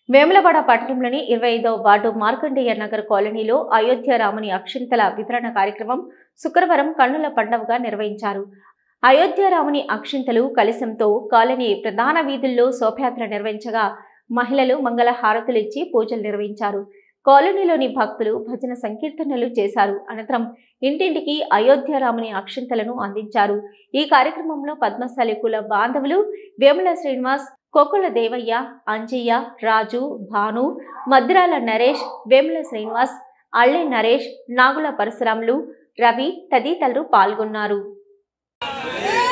వేములవాడ పట్టణంలోని ఇరవై ఐదవ వార్డు మార్కండేయ నగర్ కాలనీలో అయోధ్య రాముని అక్షింతల వితరణ కార్యక్రమం శుక్రవారం కన్నుల పండుగగా నిర్వహించారు అయోధ్య రాముని అక్షింతలు కలశంతో కాలనీ ప్రధాన వీధుల్లో శోభయాత్ర నిర్వహించగా మహిళలు మంగళ హారతులు ఇచ్చి పూజలు నిర్వహించారు కాలనీలోని భక్తులు భజన సంకీర్తనలు చేశారు అనంతరం ఇంటింటికి అయోధ్య రాముని అక్షింతలను అందించారు ఈ కార్యక్రమంలో పద్మశాలి కుల బాంధవులు వేముల శ్రీనివాస్ కోకుల దేవయ్య అంజయ్య రాజు భాను మద్రాల నరేష్ వేముల శ్రీనివాస్ అల్లె నరేష్ నాగుల పరశురాములు రవి తదితరులు పాల్గొన్నారు జై